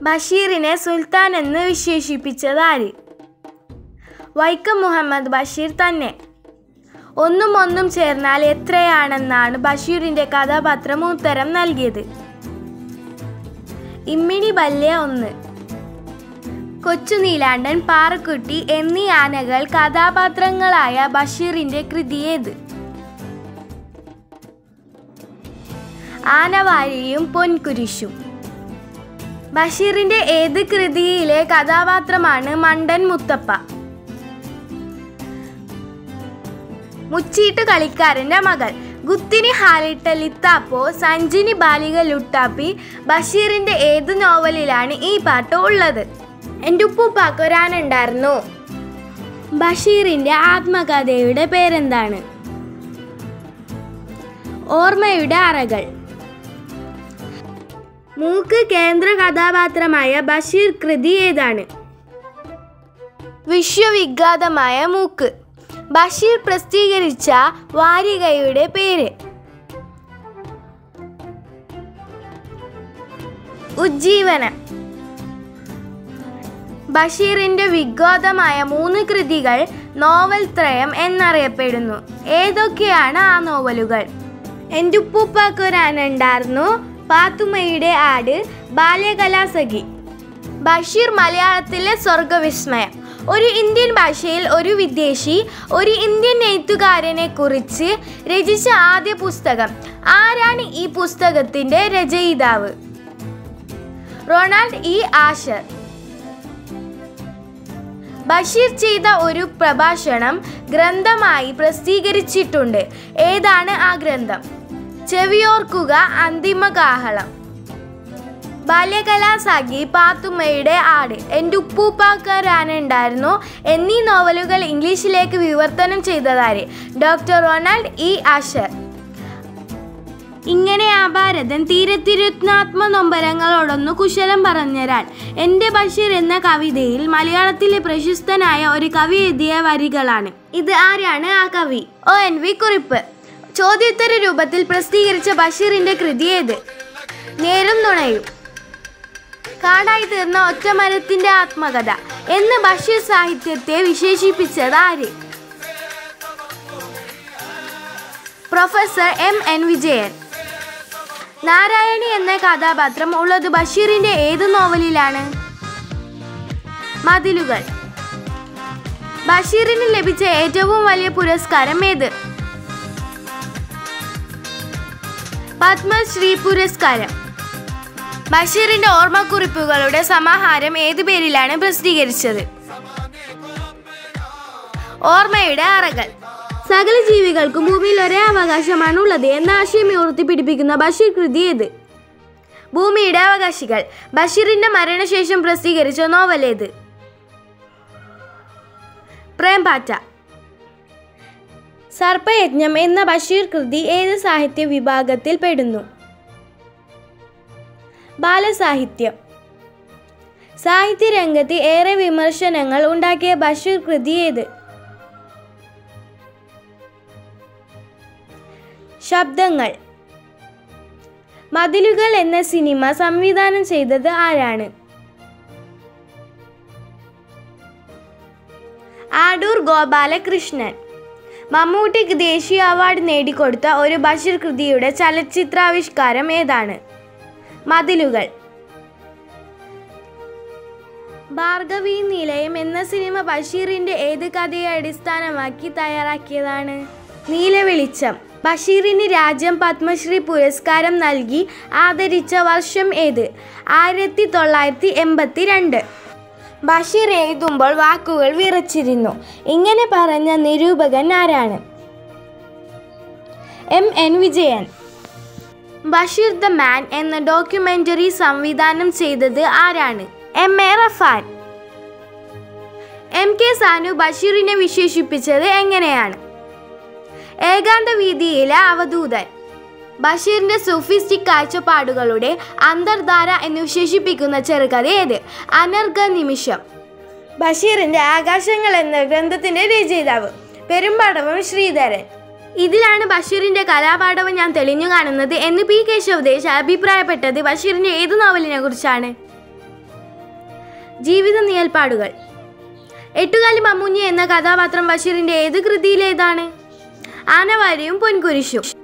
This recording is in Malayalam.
ബഷീറിനെ സുൽത്താൻ എന്ന് വിശേഷിപ്പിച്ചത് ആര് വൈക്കം മുഹമ്മദ് ബഷീർ തന്നെ ഒന്നും ഒന്നും ചേർന്നാൽ എത്രയാണെന്നാണ് ബഷീറിന്റെ കഥാപാത്രം ഉത്തരം നൽകിയത് ഇമ്മിണി ബല്യ ഒന്ന് കൊച്ചു നീലാണ്ടൻ പാറക്കുട്ടി എന്നീ ആനകൾ കഥാപാത്രങ്ങളായ ബഷീറിന്റെ കൃതിയേത് ആനവാരിയും പൊൻകുരിശും ബഷീറിന്റെ ഏത് കൃതിയിലെ കഥാപാത്രമാണ് മണ്ടൻ മുത്തപ്പ മുച്ചീട്ട് കളിക്കാരന്റെ മകൾ ഗുത്തിനി ഹാലിട്ട ലിത്താപ്പോ സഞ്ജിനി ബാലിക ലുട്ടാപ്പി ബഷീറിന്റെ ഏത് നോവലിലാണ് ഈ പാട്ട് ഉള്ളത് എൻ്റെ ഉപ്പുപ്പാക്ക് ഒരാനുണ്ടായിരുന്നു ബഷീറിന്റെ ആത്മകഥയുടെ പേരെന്താണ് ഓർമ്മയുടെ അറകൾ മൂക്ക് കേന്ദ്ര കഥാപാത്രമായ ബഷീർ കൃതി ഏതാണ് വിശ്വവിഖ്യാതമായ മൂക്ക് ബഷീർ പ്രസിദ്ധീകരിച്ച വാരികയുടെ പേര് ഉജ്ജീവനം ബഷീറിന്റെ വിഖ്യാതമായ മൂന്ന് കൃതികൾ നോവൽ ത്രയം എന്നറിയപ്പെടുന്നു ഏതൊക്കെയാണ് ആ നോവലുകൾ എൻ്റെ ഉപ്പൂപ്പാക്കൊരാനുണ്ടായിരുന്നു പാത്തുമ്മയുടെ ആട് ബാല്യകലാസഖി ബഷീർ മലയാളത്തിലെ സ്വർഗവിസ്മയം ഒരു ഇന്ത്യൻ ഭാഷയിൽ ഒരു വിദേശി ഒരു ഇന്ത്യൻ എഴുത്തുകാരനെ കുറിച്ച് രചിച്ച ആദ്യ പുസ്തകം ആരാണ് ഈ പുസ്തകത്തിന്റെ രചയിതാവ് റൊണാൾഡ് ഇ ആഷർ ബഷീർ ചെയ്ത ഒരു പ്രഭാഷണം ഗ്രന്ഥമായി പ്രസിദ്ധീകരിച്ചിട്ടുണ്ട് ഏതാണ് ആ ഗ്രന്ഥം ചെവിയോർക്കുക അന്തിമകാഹളം ബാല്യകലാസാഗി പാത്തുമ്മയുടെ ആട് എൻ്റെ ഉപ്പൂപ്പാക്കാരാനുണ്ടായിരുന്നു എന്നീ നോവലുകൾ ഇംഗ്ലീഷിലേക്ക് വിവർത്തനം ചെയ്തതാര് ഡോക്ടർ റൊണാൾഡ് ഇ ആഷർ ഇങ്ങനെ ആ ഭാരതൻ തീരത്തിരുത്നാത്മ നൊമ്പരങ്ങളോടൊന്നു കുശലം പറഞ്ഞരാൻ എൻ്റെ ബഷീർ എന്ന കവിതയിൽ മലയാളത്തിലെ പ്രശസ്തനായ ഒരു കവി എഴുതിയ വരികളാണ് ഇത് ആരാണ് ആ കവി ഒ എൻ വി കുറിപ്പ് ചോദ്യോത്തര രൂപത്തിൽ പ്രസിദ്ധീകരിച്ച ബഷീറിന്റെ കൃതി ഏത് നേരും നുണയും കാടായി തീർന്ന ഒറ്റമരത്തിന്റെ ആത്മകഥ എന്ന് ബഷീർ സാഹിത്യത്തെ വിശേഷിപ്പിച്ചത് ആര് professor M N Vijayan Narayani എന്ന കഥാപാത്രം ഉള്ളത് ബഷീറിന്റെ ഏത് നോവലിലാണ് മതിലുകൾ ബഷീറിന് ലഭിച്ച ഏറ്റവും വലിയ പുരസ്കാരം ഏത് പത്മശ്രീ പുരസ്കാരം ബഷീറിന്റെ ഓർമ്മക്കുറിപ്പുകളുടെ സമാഹാരം ഏതു പേരിലാണ് പ്രസിദ്ധീകരിച്ചത് ഓർമ്മയുടെ അറകൾ സകല ജീവികൾക്കും ഭൂമിയിൽ ഒരേ അവകാശമാണ് ഉള്ളത് എന്ന ആശയം ഉയർത്തിപ്പിടിപ്പിക്കുന്ന ബഷീർ കൃതി ഏത് ഭൂമിയുടെ അവകാശികൾ ബഷീറിന്റെ മരണശേഷം പ്രസിദ്ധീകരിച്ച നോവൽ ഏത് പ്രേംപാറ്റ സർപ്പയജ്ഞം എന്ന ബഷീർ കൃതി ഏത് സാഹിത്യ വിഭാഗത്തിൽ പെടുന്നു ബാലസാഹിത്യം സാഹിത്യരംഗത്ത് ഏറെ വിമർശനങ്ങൾ ഉണ്ടാക്കിയ ബഷീർ കൃതി ഏത് ശബ്ദങ്ങൾ മതിലുകൾ എന്ന സിനിമ സംവിധാനം ചെയ്തത് ആരാണ് ആഡൂർ ഗോപാലകൃഷ്ണൻ മമ്മൂട്ടിക്ക് ദേശീയ അവാർഡ് നേടിക്കൊടുത്ത ഒരു ബഷീർ കൃതിയുടെ ചലച്ചിത്രാവിഷ്കാരം ഏതാണ് മതിലുകൾ ഭാർഗവി നിലയം എന്ന സിനിമ ബഷീറിന്റെ ഏത് കഥയെ അടിസ്ഥാനമാക്കി തയ്യാറാക്കിയതാണ് നീലവെളിച്ചം ബഷീറിന് രാജ്യം പത്മശ്രീ പുരസ്കാരം നൽകി ആദരിച്ച വർഷം ഏത് ആയിരത്തി തൊള്ളായിരത്തി എൺപത്തി രണ്ട് ബഷീർ എഴുതുമ്പോൾ വാക്കുകൾ വിറച്ചിരുന്നു ഇങ്ങനെ പറഞ്ഞ നിരൂപകൻ ആരാണ് M N Vijayan Basheer the man എന്ന ഡോക്യുമെന്ററി സംവിധാനം ചെയ്തത് ആരാണ് M A Rahman M K Sanu ബഷീറിനെ വിശേഷിപ്പിച്ചത് എങ്ങനെയാണ് ഏകാന്ത വീതിയിലെ അവധൂതൻ ബഷീറിന്റെ സൂഫിസ്റ്റിക് കാഴ്ചപ്പാടുകളുടെ അന്തർധാര എന്ന് വിശേഷിപ്പിക്കുന്ന ചെറുകഥ ഏത് അനർഘ നിമിഷം ബഷീറിന്റെ ആകാശങ്ങൾ എന്ന ഗ്രന്ഥത്തിന്റെ രചയിതാവ് പെരുമ്പാടവം ശ്രീധരൻ ഇതിലാണ് ബഷീറിന്റെ കലാപാഠവം ഞാൻ തെളിഞ്ഞു കാണുന്നത് എന്ന് പി കേശവദേശ് അഭിപ്രായപ്പെട്ടത് ബഷീറിന്റെ ഏത് നോവലിനെ കുറിച്ചാണ് ജീവിത നിയൽപ്പാടുകൾ എട്ടുകാലി മമ്മൂഞ്ഞി എന്ന കഥാപാത്രം ബഷീറിന്റെ ഏത് കൃതിയിലേതാണ് ആനവാരിയും പൊൻകുരിശും